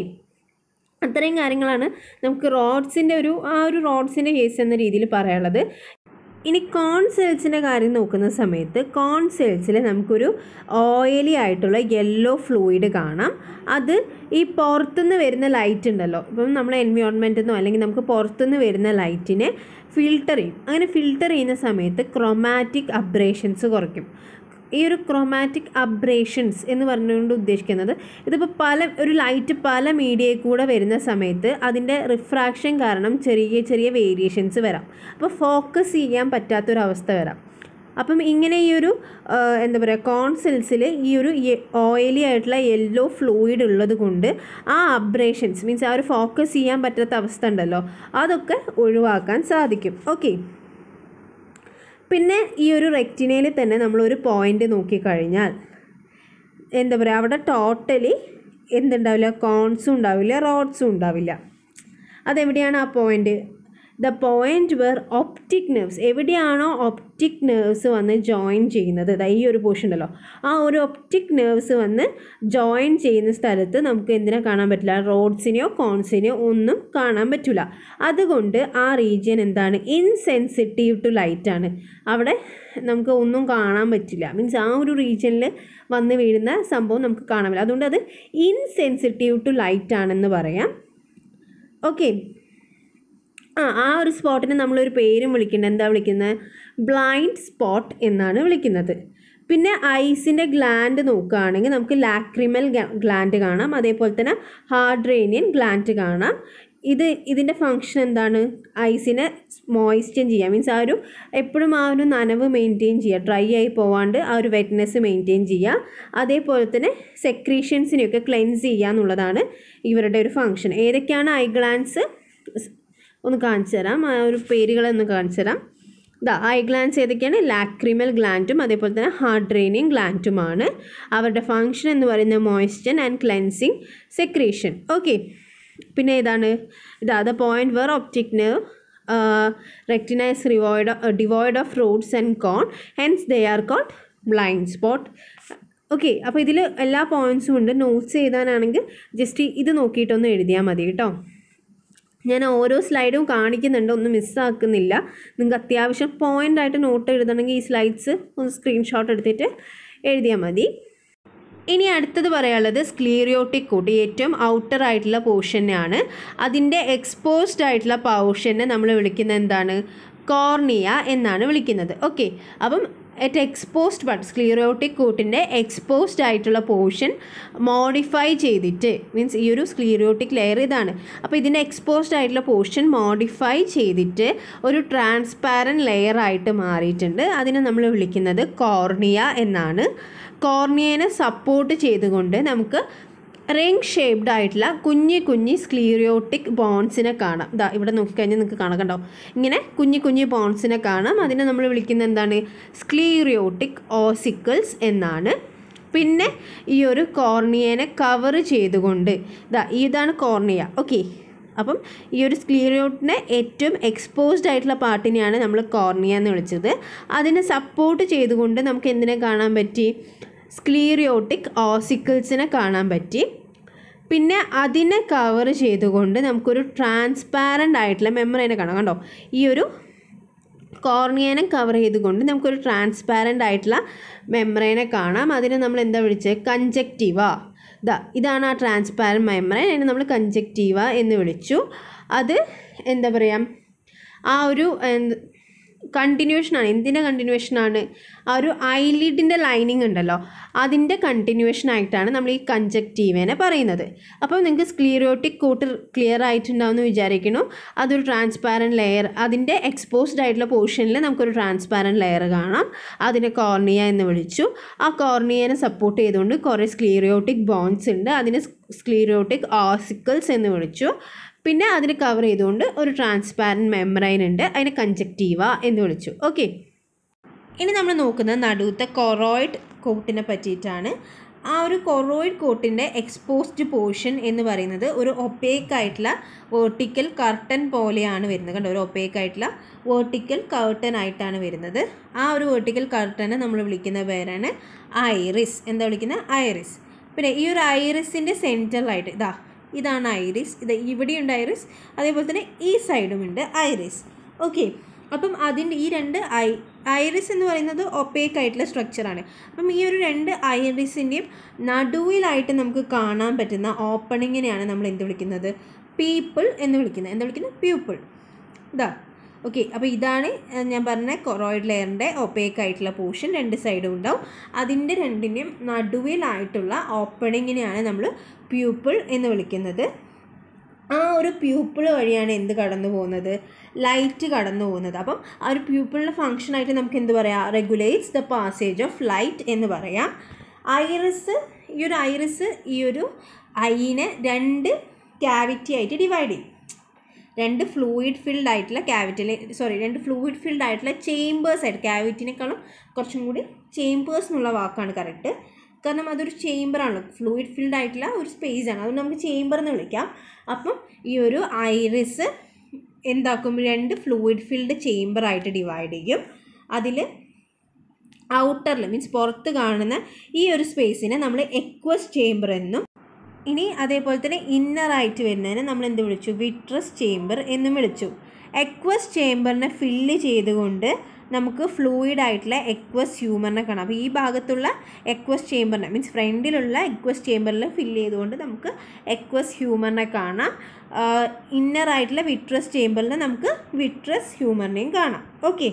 S1: അത്രയും കാര്യങ്ങളാണ് നമുക്ക് റോഡ്സിൻ്റെ ഒരു ആ ഒരു റോഡ്സിൻ്റെ കേസ് എന്ന രീതിയിൽ പറയാനുള്ളത് ഇനി കോൺ സെൽസിൻ്റെ കാര്യം നോക്കുന്ന സമയത്ത് കോൺ സെൽസിൽ നമുക്കൊരു ഓയിലി ആയിട്ടുള്ള യെല്ലോ ഫ്ലൂയിഡ് കാണാം അത് ഈ പുറത്തുനിന്ന് വരുന്ന ലൈറ്റ് ഉണ്ടല്ലോ ഇപ്പം നമ്മളെ എൻവയോൺമെൻറ്റിൽ നിന്നോ അല്ലെങ്കിൽ നമുക്ക് പുറത്തുനിന്ന് വരുന്ന ലൈറ്റിനെ ഫിൽട്ടർ ചെയ്യും അങ്ങനെ ഫിൽട്ടർ ചെയ്യുന്ന സമയത്ത് ക്രൊമാറ്റിക് അബ്രേഷൻസ് കുറയ്ക്കും ഈ ഒരു ക്രോമാറ്റിക് അബ്രേഷൻസ് എന്ന് പറഞ്ഞുകൊണ്ട് ഉദ്ദേശിക്കുന്നത് ഇതിപ്പോൾ പല ഒരു ലൈറ്റ് പല മീഡിയയിൽ കൂടെ വരുന്ന സമയത്ത് അതിൻ്റെ റിഫ്രാക്ഷൻ കാരണം ചെറിയ ചെറിയ വേരിയേഷൻസ് വരാം അപ്പോൾ ഫോക്കസ് ചെയ്യാൻ പറ്റാത്തൊരവസ്ഥ വരാം അപ്പം ഇങ്ങനെ ഈ ഒരു ആ, എന്താ പറയുക കോൺസെൽസിൽ ഈ ഒരു ഓയിലി ആയിട്ടുള്ള യെല്ലോ ഫ്ലൂയിഡ് ഉള്ളത് കൊണ്ട് ആ അബ്രേഷൻസ് മീൻസ് ആ ഒരു ഫോക്കസ് ചെയ്യാൻ പറ്റാത്ത അവസ്ഥ ഉണ്ടല്ലോ അതൊക്കെ ഒഴിവാക്കാൻ സാധിക്കും ഓക്കെ പിന്നെ ഈ ഒരു റെക്റ്റിനയിൽ തന്നെ നമ്മളൊരു പോയിന്റ് നോക്കിക്കഴിഞ്ഞാൽ എന്താ പറയുക അവിടെ ടോട്ടലി എന്തുണ്ടാവില്ല കോൺസും ഉണ്ടാവില്ല റോഡ്സും ഉണ്ടാവില്ല അതെവിടെയാണ് ആ point the point where optic nerves എവിടെയാണോ ഒപ്റ്റിക് നെർവ്സ് വന്ന് ജോയിൻ ചെയ്യുന്നത് ദാ ഈ ഒരു പോർഷൻ ഉണ്ടല്ലോ ആ ഒരു ഒപ്റ്റിക് നെർവ്സ് വന്ന് ജോയിൻ ചെയ്യുന്ന സ്ഥലത്ത് നമുക്ക് എന്തിനാ കാണാൻ പറ്റില്ല റോഡ്സിനെയോ കോൺസിനെയോ ഒന്നും കാണാൻ പറ്റില്ല അതുകൊണ്ട് ആ റീജിയൻ എന്താണ് ഇൻസെൻസിറ്റീവ് ടു ലൈറ്റ് ആണ് അവിടെ നമുക്ക് ഒന്നും കാണാൻ പറ്റില്ല മീൻസ് ആ ഒരു റീജിയനിൽ വന്ന് വീഴുന്ന സംഭവം നമുക്ക് കാണാൻ പറ്റില്ല അതുകൊണ്ട് അത് ഇൻസെൻസിറ്റീവ് ടു ലൈറ്റ് ആണെന്ന് പറയാം ഓക്കെ ആ ആ ഒരു സ്പോട്ടിന് നമ്മളൊരു പേരും വിളിക്കുന്നത് എന്താ വിളിക്കുന്നത് ബ്ലൈൻഡ് സ്പോട്ട് എന്നാണ് വിളിക്കുന്നത് പിന്നെ ഐസിൻ്റെ ഗ്ലാൻഡ് നോക്കുകയാണെങ്കിൽ നമുക്ക് ലാക്രിമൽ ഗ്ലാൻഡ് കാണാം അതേപോലെ തന്നെ ഹാർഡ്രേനിയൻ ഗ്ലാൻഡ് കാണാം ഇത് ഇതിൻ്റെ ഫങ്ഷൻ എന്താണ് ഐസിനെ മോയിസ്റ്റൻ ചെയ്യുക മീൻസ് ആ ഒരു എപ്പോഴും ആ ഒരു നനവ് മെയിൻറ്റെയിൻ ചെയ്യുക ഡ്രൈ ആയി പോവാണ്ട് ആ ഒരു വെറ്റ്നെസ് മെയിൻറ്റെയിൻ ചെയ്യുക അതേപോലെ തന്നെ സെക്രീഷൻസിനെയൊക്കെ ക്ലെൻസ് ചെയ്യുക എന്നുള്ളതാണ് ഇവരുടെ ഒരു ഫങ്ഷൻ ഏതൊക്കെയാണ് ഐ ഗ്ലാൻസ് ഒന്ന് കാണിച്ചു തരാം ആ ഒരു പേരുകളൊന്ന് കാണിച്ചു തരാം ഇതാ ഐ ഗ്ലാൻസ് ഏതൊക്കെയാണ് ലാക്രിമൽ ഗ്ലാൻഡും അതേപോലെ തന്നെ ഹാർഡ്രേനിയം ഗ്ലാൻഡുമാണ് അവരുടെ ഫങ്ഷൻ എന്ന് പറയുന്നത് moisten and cleansing secretion okay പിന്നെ ഏതാണ് ഇതാ the point where optic nerve retina is റിവോയ്ഡ് devoid of rods and cone hence they are called blind spot okay അപ്പോൾ ഇതിൽ എല്ലാ പോയിൻറ്സും ഉണ്ട് നോട്ട്സ് എഴുതാനാണെങ്കിൽ ജസ്റ്റ് ഇത് നോക്കിയിട്ടൊന്ന് എഴുതിയാൽ മതി കേട്ടോ ഞാൻ ഓരോ സ്ലൈഡും കാണിക്കുന്നുണ്ട് ഒന്നും മിസ്സാക്കുന്നില്ല നിങ്ങൾക്ക് അത്യാവശ്യം പോയിൻ്റ് ആയിട്ട് നോട്ട് എഴുതണമെങ്കിൽ ഈ സ്ലൈഡ്സ് ഒന്ന് സ്ക്രീൻഷോട്ട് എടുത്തിട്ട് എഴുതിയാൽ മതി ഇനി അടുത്തത് പറയാനുള്ളത് സ്ക്ലീറിയോട്ടിക് കൂട്ടി ഏറ്റവും ഔട്ടർ ആയിട്ടുള്ള പോർഷനാണ് അതിൻ്റെ എക്സ്പോസ്ഡ് ആയിട്ടുള്ള പോർഷനെ നമ്മൾ വിളിക്കുന്നത് എന്താണ് കോർണിയ എന്നാണ് വിളിക്കുന്നത് ഓക്കെ അപ്പം അറ്റ് എക്സ്പോസ്ഡ് ബട്ട് സ്ക്ലീറിയോട്ടിക് കൂട്ടിൻ്റെ എക്സ്പോസ്ഡ് ആയിട്ടുള്ള പോർഷൻ മോഡിഫൈ ചെയ്തിട്ട് മീൻസ് ഈ ഒരു സ്ക്ലീറിയോട്ടിക് ലെയർ ഇതാണ് അപ്പോൾ ഇതിൻ്റെ എക്സ്പോസ്ഡ് ആയിട്ടുള്ള പോർഷൻ മോഡിഫൈ ചെയ്തിട്ട് ഒരു ട്രാൻസ്പാരൻറ്റ് ലെയർ ആയിട്ട് മാറിയിട്ടുണ്ട് അതിനെ നമ്മൾ വിളിക്കുന്നത് കോർണിയ എന്നാണ് കോർണിയനെ സപ്പോർട്ട് ചെയ്തുകൊണ്ട് നമുക്ക് റിംഗ് ഷേപ്ഡ് ആയിട്ടുള്ള കുഞ്ഞി കുഞ്ഞി സ്ക്ലീറിയോട്ടിക് ബോൺസിനെ കാണാം ഇതാ ഇവിടെ നോക്കിക്കഴിഞ്ഞാൽ നിങ്ങൾക്ക് കാണാം കണ്ടോ ഇങ്ങനെ കുഞ്ഞി കുഞ്ഞി ബോൺസിനെ കാണാം അതിനെ നമ്മൾ വിളിക്കുന്നത് എന്താണ് സ്ക്ലീറിയോട്ടിക് ഓസിക്കിൾസ് എന്നാണ് പിന്നെ ഈ ഒരു കോർണിയനെ കവർ ചെയ്തുകൊണ്ട് ഇതാ ഇതാണ് കോർണിയ ഓക്കെ അപ്പം ഈ ഒരു സ്ക്ലീറിയോട്ടിനെ ഏറ്റവും എക്സ്പോസ്ഡ് ആയിട്ടുള്ള പാർട്ടിനെയാണ് നമ്മൾ കോർണിയ എന്ന് വിളിച്ചത് അതിനെ സപ്പോർട്ട് ചെയ്തുകൊണ്ട് നമുക്ക് എന്തിനെ കാണാൻ പറ്റി സ്ക്ലീറിയോട്ടിക് ഓസിക്കിൾസിനെ കാണാൻ പറ്റി പിന്നെ അതിനെ കവർ ചെയ്തുകൊണ്ട് നമുക്കൊരു ട്രാൻസ്പാരൻ്റ് ആയിട്ടുള്ള മെമ്മറൈനെ കാണാം കണ്ടോ ഈ ഒരു കോർണിയനെ കവർ ചെയ്തുകൊണ്ട് നമുക്കൊരു ട്രാൻസ്പാരൻ്റ് ആയിട്ടുള്ള മെമ്മറൈനെ കാണാം അതിനെ നമ്മൾ എന്താ വിളിച്ചത് കഞ്ചക്റ്റീവ ഇതാ ഇതാണ് ആ ട്രാൻസ്പാരൻറ്റ് മെമ്മറൈൻ അതിനെ നമ്മൾ കഞ്ചക്റ്റീവ എന്ന് വിളിച്ചു അത് എന്താ പറയുക ആ ഒരു എന്ത് കണ്ടിന്യൂഷനാണ് എന്തിൻ്റെ കണ്ടിന്യൂഷനാണ് ആ ഒരു ഐലിഡിൻ്റെ ലൈനിങ് ഉണ്ടല്ലോ അതിൻ്റെ കണ്ടിന്യൂഷൻ ആയിട്ടാണ് നമ്മൾ ഈ കഞ്ചക്റ്റീവേനെ പറയുന്നത് അപ്പോൾ നിങ്ങൾക്ക് സ്ക്ലീറിയോട്ടിക് കൂട്ട് ക്ലിയർ ആയിട്ടുണ്ടാവുമെന്ന് വിചാരിക്കുന്നു അതൊരു ട്രാൻസ്പാരൻറ്റ് ലെയർ അതിൻ്റെ എക്സ്പോസ്ഡ് ആയിട്ടുള്ള പോർഷനിൽ നമുക്കൊരു ട്രാൻസ്പാരൻറ്റ് ലെയർ കാണാം അതിനെ കോർണിയ എന്ന് വിളിച്ചു ആ കോർണിയനെ സപ്പോർട്ട് ചെയ്തുകൊണ്ട് കുറേ സ്ക്ലീറിയോട്ടിക് ബോൺസ് ഉണ്ട് അതിനെ സ്ക്ലീറിയോട്ടിക് ഓസിക്കിൾസ് എന്ന് വിളിച്ചു പിന്നെ അതിന് കവർ ചെയ്തുകൊണ്ട് ഒരു ട്രാൻസ്പാരൻറ്റ് മെമ്മറൈൻ ഉണ്ട് അതിനെ കഞ്ചക്റ്റീവ എന്ന് വിളിച്ചു ഓക്കെ ഇനി നമ്മൾ നോക്കുന്നത് നടുവത്തെ കൊറോയിഡ് കോട്ടിനെ പറ്റിയിട്ടാണ് ആ ഒരു കൊറോയിഡ് കോട്ടിൻ്റെ എക്സ്പോസ്ഡ് പോർഷൻ എന്ന് പറയുന്നത് ഒരു ഒപ്പേക്ക് ആയിട്ടുള്ള വേർട്ടിക്കൽ കർട്ടൻ പോലെയാണ് വരുന്നത് കണ്ടോ ഒരു ഒപ്പേക്ക് ആയിട്ടുള്ള വേർട്ടിക്കൽ കർട്ടൻ ആയിട്ടാണ് വരുന്നത് ആ ഒരു വേർട്ടിക്കൽ കർട്ടനെ നമ്മൾ വിളിക്കുന്ന പേരാണ് ഐറിസ് എന്താ വിളിക്കുന്നത് ഐറിസ് പിന്നെ ഈ ഒരു ഐറിസിൻ്റെ സെൻറ്ററിലായിട്ട് ഇതാ ഇതാണ് ഐറിസ് ഇത് ഇവിടെയുണ്ട് ഐറിസ് അതേപോലെ തന്നെ ഈ സൈഡും ഉണ്ട് ഐറിസ് ഓക്കെ അപ്പം അതിൻ്റെ ഈ രണ്ട് ഐ ഐറിസ് എന്ന് പറയുന്നത് ഒപ്പേക്ക് ആയിട്ടുള്ള സ്ട്രക്ചറാണ് അപ്പം ഈ ഒരു രണ്ട് ഐറിസിൻ്റെയും നടുവിലായിട്ട് നമുക്ക് കാണാൻ പറ്റുന്ന ഓപ്പണിങ്ങിനെയാണ് നമ്മൾ എന്ത് വിളിക്കുന്നത് പീപ്പിൾ എന്ന് വിളിക്കുന്നത് എന്ത് വിളിക്കുന്നത് പ്യൂപ്പിൾ ഇതാ ഓക്കെ അപ്പോൾ ഇതാണ് ഏഹ്, ഞാൻ പറഞ്ഞ കൊറോയിഡ് ലെയറിൻ്റെ ഒപ്പേക്ക് ആയിട്ടുള്ള പോർഷൻ രണ്ട് സൈഡും ഉണ്ടാവും അതിൻ്റെ രണ്ടിൻ്റെയും നടുവിലായിട്ടുള്ള ഓപ്പണിങ്ങിനെയാണ് നമ്മൾ പ്യൂപ്പിൾ എന്ന് വിളിക്കുന്നത് ആ ഒരു പ്യൂപ്പിൾ വഴിയാണ് എന്ത് കടന്നു പോകുന്നത് ലൈറ്റ് കടന്നു പോകുന്നത് അപ്പം ആ ഒരു പ്യൂപ്പിളിൻ്റെ ഫങ്ഷനായിട്ട് നമുക്ക് എന്ത് പറയാം regulates the passage of light എന്ന് പറയാം ഐറിസ് ഈ ഒരു ഐറിസ് ഈ ഒരു ഐനെ രണ്ട് ക്യാവിറ്റി ആയിട്ട് ഡിവൈഡ് ചെയ്യും രണ്ട് ഫ്ലൂയിഡ് ഫിൽഡ് ആയിട്ടുള്ള ക്യാവിറ്റിയിൽ സോറി രണ്ട് ഫ്ലൂയിഡ് ഫിൽഡ് ആയിട്ടുള്ള ചേമ്പേഴ്സ് ആയിട്ട് ക്യാവിറ്റിനേക്കാളും കുറച്ചും കൂടി ചേമ്പേഴ്സ് എന്നുള്ള വാക്കാണ് കറക്റ്റ് കാരണം അതൊരു ചേമ്പറാണല്ലോ ഫ്ലൂയിഡ് ഫിൽഡ് ആയിട്ടുള്ള ഒരു സ്പേസ് ആണ് അതുകൊണ്ട് നമുക്ക് ചേമ്പർ എന്ന് വിളിക്കാം അപ്പം ഈ ഒരു ഐറിസ് എന്താക്കും രണ്ട് ഫ്ലൂയിഡ് ഫിൽഡ് ചേമ്പർ ആയിട്ട് ഡിവൈഡ് ചെയ്യും അതിൽ ഔട്ടറിൽ മീൻസ് പുറത്ത് കാണുന്ന ഈ ഒരു സ്പേസിനെ നമ്മൾ എക്വസ് ചേമ്പർ എന്നും ഇനി അതേപോലെ തന്നെ ഇന്നറായിട്ട് വരുന്നതിന് നമ്മൾ എന്ത് വിളിച്ചു വിട്രസ് ചേമ്പർ എന്നും വിളിച്ചു എക്വസ് ചേമ്പറിനെ ഫില്ല് ചെയ്തുകൊണ്ട് നമുക്ക് ഫ്ലൂയിഡ് ആയിട്ടുള്ള എക്വസ് ഹ്യൂമറിനെ കാണാം അപ്പോൾ ഈ ഭാഗത്തുള്ള എക്വസ് ചേമ്പറിനെ മീൻസ് ഫ്രണ്ടിലുള്ള എക്വസ് ചേമ്പറിൽ ഫില്ല് ചെയ്തുകൊണ്ട് നമുക്ക് എക്വസ് ഹ്യൂമറിനെ കാണാം ഇന്നർ ആയിട്ടുള്ള വിട്രസ് ചേമ്പറിൽ നമുക്ക് വിട്രസ് ഹ്യൂമറിനെയും കാണാം ഓക്കെ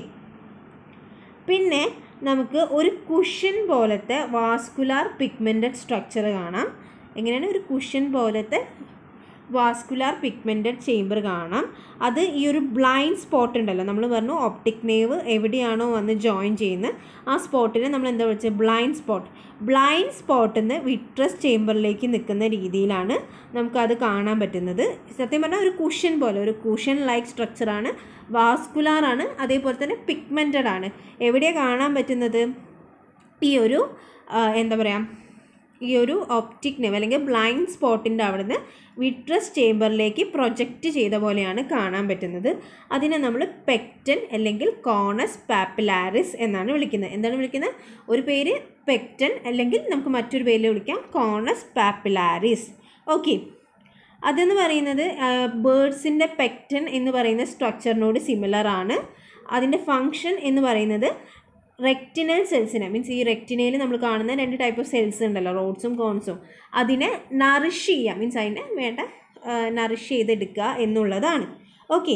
S1: പിന്നെ നമുക്ക് ഒരു കുഷൻ പോലത്തെ വാസ്കുലാർ പിഗ്മെൻറ്റഡ് സ്ട്രക്ചർ കാണാം എങ്ങനെയാണ് ഒരു കുഷൻ പോലത്തെ വാസ്കുലാർ പിഗ്മെൻറ്റഡ് ചേമ്പർ കാണാം അത് ഈ ഒരു ബ്ലൈൻഡ് സ്പോട്ട് ഉണ്ടല്ലോ നമ്മൾ പറഞ്ഞു ഓപ്റ്റിക് നേവ് എവിടെയാണോ വന്ന് ജോയിൻ ചെയ്യുന്നത് ആ സ്പോട്ടിനെ നമ്മൾ എന്താ വിളിച്ചത് ബ്ലൈൻഡ് സ്പോട്ട് ബ്ലൈൻഡ് സ്പോട്ടിൽ നിന്ന് വിട്രസ് ചേമ്പറിലേക്ക് നിൽക്കുന്ന രീതിയിലാണ് നമുക്കത് കാണാൻ പറ്റുന്നത് സത്യം പറഞ്ഞാൽ ഒരു കുഷൻ പോലെ ഒരു കുഷൻ ലൈക്ക് സ്ട്രക്ചറാണ് വാസ്കുലാർ ആണ് അതേപോലെ തന്നെ പിഗ്മെൻറ്റഡ് ആണ് എവിടെയാണ് കാണാൻ പറ്റുന്നത് ഈ ഒരു ആ, എന്താ പറയുക ഈ ഒരു ഒപ്റ്റിക് നെവ് അല്ലെങ്കിൽ ബ്ലൈൻഡ് സ്പോട്ടിൻ്റെ അവിടുന്ന് വിട്രസ് ചേമ്പറിലേക്ക് പ്രൊജക്റ്റ് ചെയ്ത പോലെയാണ് കാണാൻ പറ്റുന്നത് അതിനെ നമ്മൾ പെക്റ്റൻ അല്ലെങ്കിൽ കോണസ് പാപ്പിലാരിസ് എന്നാണ് വിളിക്കുന്നത് എന്താണ് വിളിക്കുന്നത് ഒരു പേര് പെക്റ്റൻ അല്ലെങ്കിൽ നമുക്ക് മറ്റൊരു പേരിൽ വിളിക്കാം കോണസ് പാപ്പിലാരിസ് ഓക്കെ അതെന്ന് പറയുന്നത് ബേർഡ്സിൻ്റെ പെക്റ്റൻ എന്ന് പറയുന്ന സ്ട്രക്ചറിനോട് സിമിലർ ആണ് അതിൻ്റെ ഫങ്ഷൻ എന്ന് പറയുന്നത് റെക്റ്റിനൽ സെൽസിനെ മീൻസ് ഈ റെക്റ്റിനയിൽ നമ്മൾ കാണുന്ന രണ്ട് ടൈപ്പ് ഓഫ് സെൽസ് ഉണ്ടല്ലോ റോഡ്സും കോൺസും അതിനെ നറിഷ് ചെയ്യുക മീൻസ് അതിനെ വേണ്ട നറിഷ് ചെയ്തെടുക്കുക എന്നുള്ളതാണ് ഓക്കെ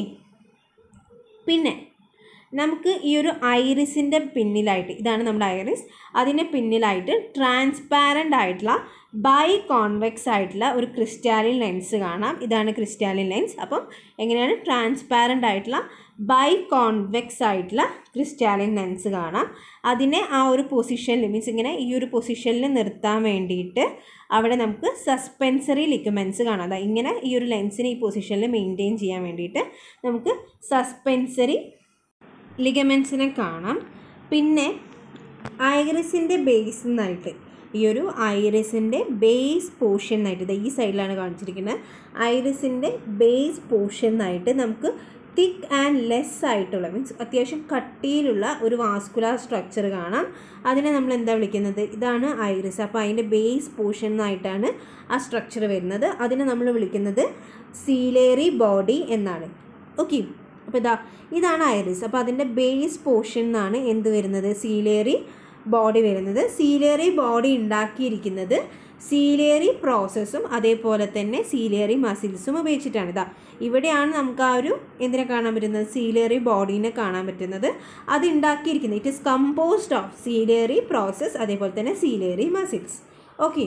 S1: പിന്നെ നമുക്ക് ഈ ഒരു ഐറിസിൻ്റെ പിന്നിലായിട്ട് ഇതാണ് നമ്മുടെ ഐറിസ് അതിൻ്റെ പിന്നിലായിട്ട് ട്രാൻസ്പാരൻ്റ് ആയിട്ടുള്ള ബൈ കോൺവെക്സ് ആയിട്ടുള്ള ഒരു ക്രിസ്റ്റാലിൻ ലെൻസ് കാണാം ഇതാണ് ക്രിസ്റ്റാലിൻ ലെൻസ് അപ്പം എങ്ങനെയാണ് ട്രാൻസ്പാരൻ്റ് ആയിട്ടുള്ള ബൈ കോൺവെക്സ് ആയിട്ടുള്ള ക്രിസ്റ്റാലിൻ ലെൻസ് കാണാം അതിനെ ആ ഒരു പൊസിഷനിൽ മീൻസ് ഇങ്ങനെ ഈ ഒരു പൊസിഷനിൽ നിർത്താൻ വേണ്ടിയിട്ട് അവിടെ നമുക്ക് സസ്പെൻസറി ലിഗമെൻറ്റ്സ് കാണാം അതാ ഇങ്ങനെ ഈ ഒരു ലെൻസിനെ ഈ പൊസിഷനിൽ മെയിൻറ്റെയിൻ ചെയ്യാൻ വേണ്ടിയിട്ട് നമുക്ക് സസ്പെൻസറി ലിഗമെൻസിനെ കാണാം പിന്നെ ഐറിസിൻ്റെ ബേസ് നിന്നായിട്ട് ഈ ഒരു ഐറിസിൻ്റെ ബേസ് പോർഷൻ ആയിട്ട് ദേ ഈ സൈഡിലാണ് കാണിച്ചിരിക്കുന്നത് ഐറിസിൻ്റെ ബേസ് പോർഷൻ ആയിട്ട് നമുക്ക് തിക്ക് ആൻഡ് ലെസ് ആയിട്ടുള്ള മീൻസ് അത്യാവശ്യം കട്ടിയിലുള്ള ഒരു വാസ്കുലാർ സ്ട്രക്ചർ കാണാം അതിനെ നമ്മൾ എന്താ വിളിക്കുന്നത് ഇതാണ് ഐറിസ് അപ്പോൾ അതിൻ്റെ ബേസ് പോർഷൻ ആയിട്ടാണ് ആ സ്ട്രക്ചർ വരുന്നത് അതിനെ നമ്മൾ വിളിക്കുന്നത് സീലേറി ബോഡി എന്നാണ് ഓക്കെ അപ്പോൾ ഇതാ ഇതാണ് ഐറിസ് അപ്പോൾ അതിൻ്റെ ബേസ് പോർഷൻ എന്നാണ് എന്ത് വരുന്നത് സീലേറി ബോഡി വരുന്നത് സീലേറി ബോഡി ഉണ്ടാക്കിയിരിക്കുന്നത് സീലേറി പ്രോസസ്സും അതേപോലെ തന്നെ സീലേറി മസിൽസും ഉപയോഗിച്ചിട്ടാണ് ഇതാ ഇവിടെയാണ് നമുക്ക് ആ ഒരു എന്തിനെ കാണാൻ പറ്റുന്നത് സീലേറി ബോഡീനെ കാണാൻ പറ്റുന്നത് അത് ഉണ്ടാക്കിയിരിക്കുന്നത് it is composed of ciliary process അതേപോലെ തന്നെ ciliary muscles okay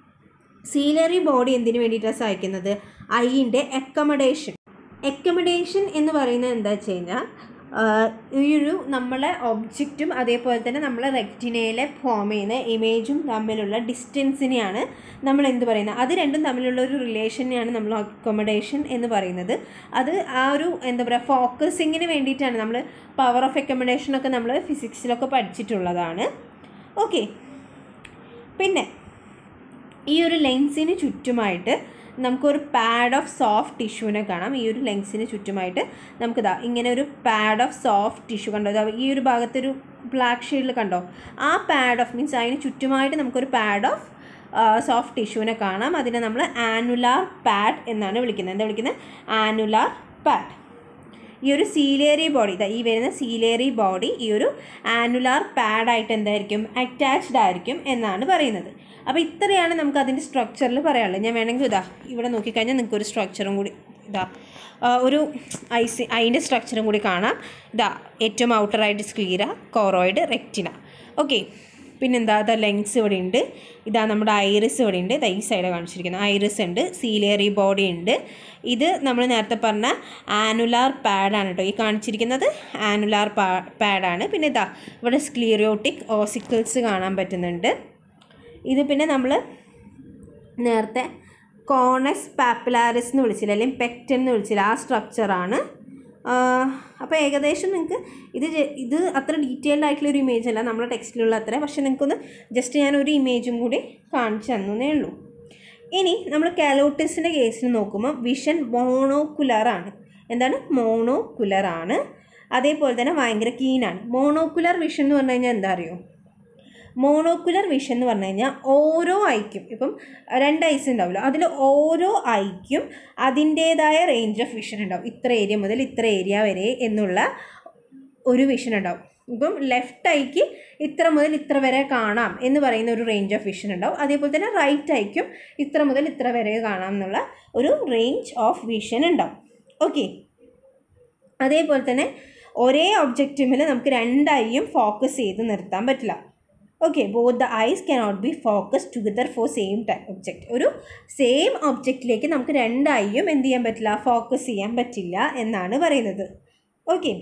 S1: ciliary body എന്തിനു വേണ്ടിയിട്ടാണ് സഹായിക്കുന്നത് ഐൻ്റെ അക്കമഡേഷൻ അക്കമഡേഷൻ എന്ന് പറയുന്നത് എന്താ വെച്ച് കഴിഞ്ഞാൽ ഈ ഒരു നമ്മളെ ഒബ്ജക്റ്റും അതേപോലെ തന്നെ നമ്മളെ റെക്റ്റിനയിലെ ഫോം ചെയ്യുന്ന ഇമേജും തമ്മിലുള്ള ഡിസ്റ്റൻസിനെയാണ് നമ്മൾ എന്ത് പറയുന്നത് അത് രണ്ടും തമ്മിലുള്ള ഒരു റിലേഷനെയാണ് നമ്മൾ അക്കോമഡേഷൻ എന്ന് പറയുന്നത് അത് ആ ഒരു എന്താ പറയുക ഫോക്കസിങ്ങിന് വേണ്ടിയിട്ടാണ് നമ്മൾ പവർ ഓഫ് അക്കോമഡേഷനൊക്കെ നമ്മൾ ഫിസിക്സിലൊക്കെ പഠിച്ചിട്ടുള്ളതാണ് ഓക്കെ പിന്നെ ഈ ഒരു ലെൻസിന് ചുറ്റുമായിട്ട് നമുക്കൊരു പാഡ് ഓഫ് സോഫ്റ്റ് ടിഷ്യൂവിനെ കാണാം ഈ ഒരു ലെൻസിന് ചുറ്റുമായിട്ട് നമുക്കിതാ ഇങ്ങനെ ഒരു പാഡ് ഓഫ് സോഫ്റ്റ് ടിഷ്യൂ കണ്ടോ ഇതാ ഈ ഒരു ഭാഗത്തൊരു ബ്ലാക്ക് ഷെയ്ഡിൽ കണ്ടോ ആ പാഡ് ഓഫ് മീൻസ് അതിന് ചുറ്റുമായിട്ട് നമുക്കൊരു പാഡ് ഓഫ് സോഫ്റ്റ് ടിഷ്യൂവിനെ കാണാം അതിനെ നമ്മൾ ആനുലാർ പാഡ് എന്നാണ് വിളിക്കുന്നത് എന്താ വിളിക്കുന്നത് ആനുലാർ പാഡ് ഈ ഒരു സീലേറി ബോഡി ഇതാ ഈ വരുന്ന സീലേറി ബോഡി ഈ ഒരു ആനുലാർ പാഡായിട്ട് എന്തായിരിക്കും അറ്റാച്ച്ഡ് ആയിരിക്കും എന്നാണ് പറയുന്നത് അപ്പോൾ ഇത്രയാണ് നമുക്ക് അതിൻ്റെ സ്ട്രക്ചറിൽ പറയാനുള്ളത് ഞാൻ വേണമെങ്കിൽ ഇതാ ഇവിടെ നോക്കിക്കഴിഞ്ഞാൽ നിങ്ങൾക്ക് ഒരു സ്ട്രക്ചറും കൂടി ഇതാ ആ, ഒരു ഐസ് അതിൻ്റെ സ്ട്രക്ചറും കൂടി കാണാം ഇതാ ഏറ്റവും ഔട്ടറായിട്ട് സ്ക്ലീര കോറോയിഡ് റെക്റ്റിന ഓക്കെ പിന്നെന്താ ഇതാ ലെങ്സ് ഇവിടെ ഉണ്ട് ഇതാ നമ്മുടെ ഐറിസ് ഇവിടെ ഉണ്ട് ഇതാ ഈ സൈഡ് കാണിച്ചിരിക്കുന്നത് ഐറിസ് ഉണ്ട് സീലേറി ബോഡി ഉണ്ട് ഇത് നമ്മൾ നേരത്തെ പറഞ്ഞ ആനുലാർ പാഡാണ് കേട്ടോ ഈ കാണിച്ചിരിക്കുന്നത് ആനുലാർ പാ പാഡാണ് പിന്നെ ഇതാ ഇവിടെ സ്ക്ലീറിയോട്ടിക് ഓസിക്കിൾസ് കാണാൻ പറ്റുന്നുണ്ട് ഇത് പിന്നെ നമ്മൾ നേരത്തെ കോണസ് പാപ്പിലാരിസ് എന്ന് വിളിച്ചില്ല അല്ലെങ്കിൽ പെക്റ്റൻ എന്ന് വിളിച്ചില്ല ആ സ്ട്രക്ചറാണ് അപ്പോൾ ഏകദേശം നിങ്ങൾക്ക് ഇത് ജെ- ഇത് അത്ര ഡീറ്റെയിൽഡ് ആയിട്ടുള്ള ഒരു ഇമേജ് അല്ല നമ്മുടെ ടെക്സ്റ്റിലുള്ള അത്ര പക്ഷേ നിങ്ങൾക്കൊന്ന് ജസ്റ്റ് ഞാൻ ഒരു ഇമേജും കൂടി കാണിച്ചു തന്നേ ഉള്ളൂ ഇനി നമ്മൾ കാലോട്ടിസിൻ്റെ കേസിൽ നോക്കുമ്പോൾ വിഷൻ മോണോക്കുലറാണ് എന്താണ് മോണോക്കുലറാണ് അതേപോലെ തന്നെ ഭയങ്കര കീനാണ് മോണോക്കുലർ വിഷൻ എന്ന് പറഞ്ഞു കഴിഞ്ഞാൽ എന്താ അറിയോ മോണോക്കുലർ വിഷൻ എന്ന് പറഞ്ഞു കഴിഞ്ഞാൽ ഓരോ ഐക്കും ഇപ്പം രണ്ട് ഐസ് ഉണ്ടാവില്ല അതിൽ ഓരോ ഐക്കും അതിൻ്റേതായ റേഞ്ച് ഓഫ് വിഷൻ ഉണ്ടാവും ഇത്ര ഏരിയ മുതൽ ഇത്ര ഏരിയ വരെ എന്നുള്ള ഒരു വിഷൻ ഉണ്ടാവും ഇപ്പം ലെഫ്റ്റ് ഐക്ക് ഇത്ര മുതൽ ഇത്ര വരെ കാണാം എന്ന് പറയുന്ന ഒരു റേഞ്ച് ഓഫ് വിഷൻ ഉണ്ടാവും അതേപോലെ തന്നെ റൈറ്റ് ഐക്കും ഇത്ര മുതൽ ഇത്ര വരെ കാണാം എന്നുള്ള ഒരു റേഞ്ച് ഓഫ് വിഷൻ ഉണ്ടാവും ഓക്കെ അതേപോലെ തന്നെ ഒരേ ഒബ്ജക്റ്റിമിൽ നമുക്ക് രണ്ടായും ഫോക്കസ് ചെയ്ത് നിർത്താൻ പറ്റില്ല okay both the eyes cannot be focus together for same time object ഒരു സെയിം ഒബ്ജക്റ്റിലേക്ക് നമുക്ക് രണ്ടായും എന്ത് ചെയ്യാൻ പറ്റില്ല ഫോക്കസ് ചെയ്യാൻ പറ്റില്ല എന്നാണ് പറയുന്നത് ഓക്കെ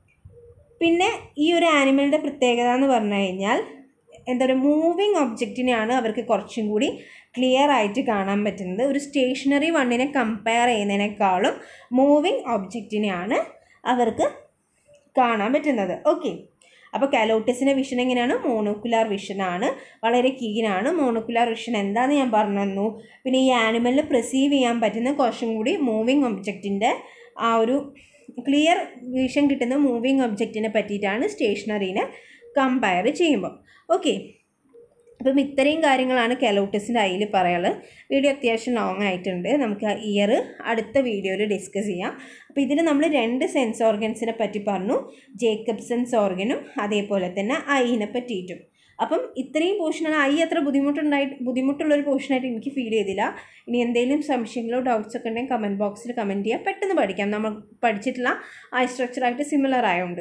S1: പിന്നെ ഈ ഒരു ആനിമലിൻ്റെ പ്രത്യേകത എന്ന് പറഞ്ഞു കഴിഞ്ഞാൽ എന്താ പറയുക മൂവിങ് ഒബ്ജക്റ്റിനെയാണ് അവർക്ക് കുറച്ചും കൂടി ക്ലിയർ ആയിട്ട് കാണാൻ പറ്റുന്നത് ഒരു സ്റ്റേഷനറി വണ്ണിനെ കമ്പയർ ചെയ്യുന്നതിനേക്കാളും മൂവിങ് ഒബ്ജക്റ്റിനെയാണ് അവർക്ക് കാണാൻ പറ്റുന്നത് ഓക്കെ അപ്പോൾ കാലോട്ടിസിൻ്റെ വിഷൻ എങ്ങനെയാണ് മോണോക്കുലാർ വിഷനാണ് വളരെ കീനാണ് മോണോക്കുലാർ വിഷൻ എന്താണെന്ന് ഞാൻ പറഞ്ഞു തന്നു പിന്നെ ഈ ആനിമലിന് പെർസീവ് ചെയ്യാൻ പറ്റുന്ന കുറച്ചും കൂടി മൂവിങ് ഒബ്ജക്റ്റിൻ്റെ ആ ഒരു ക്ലിയർ വിഷൻ കിട്ടുന്ന മൂവിങ് ഒബ്ജക്റ്റിനെ പറ്റിയിട്ടാണ് സ്റ്റേഷനറീനെ കമ്പയർ ചെയ്യുമ്പോൾ ഓക്കെ അപ്പം ഇത്രയും കാര്യങ്ങളാണ് കെലോട്ടിസിൻ്റെ അതിൽ പറയാനുള്ളത് വീഡിയോ അത്യാവശ്യം ലോങ് ആയിട്ടുണ്ട് നമുക്ക് ആ ഇയർ അടുത്ത വീഡിയോയിൽ ഡിസ്കസ് ചെയ്യാം അപ്പോൾ ഇതിൽ നമ്മൾ രണ്ട് സെൻസ് ഓർഗൻസിനെ പറ്റി പറഞ്ഞു ജേക്കബ്സൺസ് ഓർഗനും അതേപോലെ തന്നെ ഐനെ പറ്റിയിട്ടും അപ്പം ഇത്രയും പോർഷനാണ് ഐ അത്ര ബുദ്ധിമുട്ടുണ്ടായിട്ട് ബുദ്ധിമുട്ടുള്ളൊരു പോർഷനായിട്ട് എനിക്ക് ഫീൽ ചെയ്തില്ല ഇനി എന്തെങ്കിലും സംശയങ്ങളോ ഡൗട്ട്സ് ഒക്കെ ഉണ്ടെങ്കിൽ കമൻറ്റ് ബോക്സിൽ കമൻറ്റ് ചെയ്യുക പെട്ടെന്ന് പഠിക്കാം നമ്മൾ പഠിച്ചിട്ടുള്ള ഐ സ്ട്രക്ചറായിട്ട് സിമിലർ ആയതുകൊണ്ട്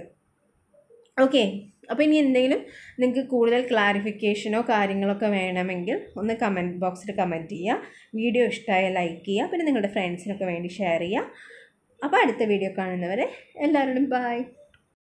S1: ഓക്കെ അപ്പോൾ ഇനി എന്തെങ്കിലും നിങ്ങൾക്ക് കൂടുതൽ ക്ലാരിഫിക്കേഷനോ കാര്യങ്ങളൊക്കെ വേണമെങ്കിൽ ഒന്ന് കമൻറ്റ് ബോക്സിൽ കമൻറ്റ് ചെയ്യുക വീഡിയോ ഇഷ്ടമായ ലൈക്ക് ചെയ്യുക പിന്നെ നിങ്ങളുടെ ഫ്രണ്ട്സിനൊക്കെ വേണ്ടി ഷെയർ ചെയ്യുക അപ്പോൾ അടുത്ത വീഡിയോ കാണുന്നവരെ എല്ലാവരോടും ബൈ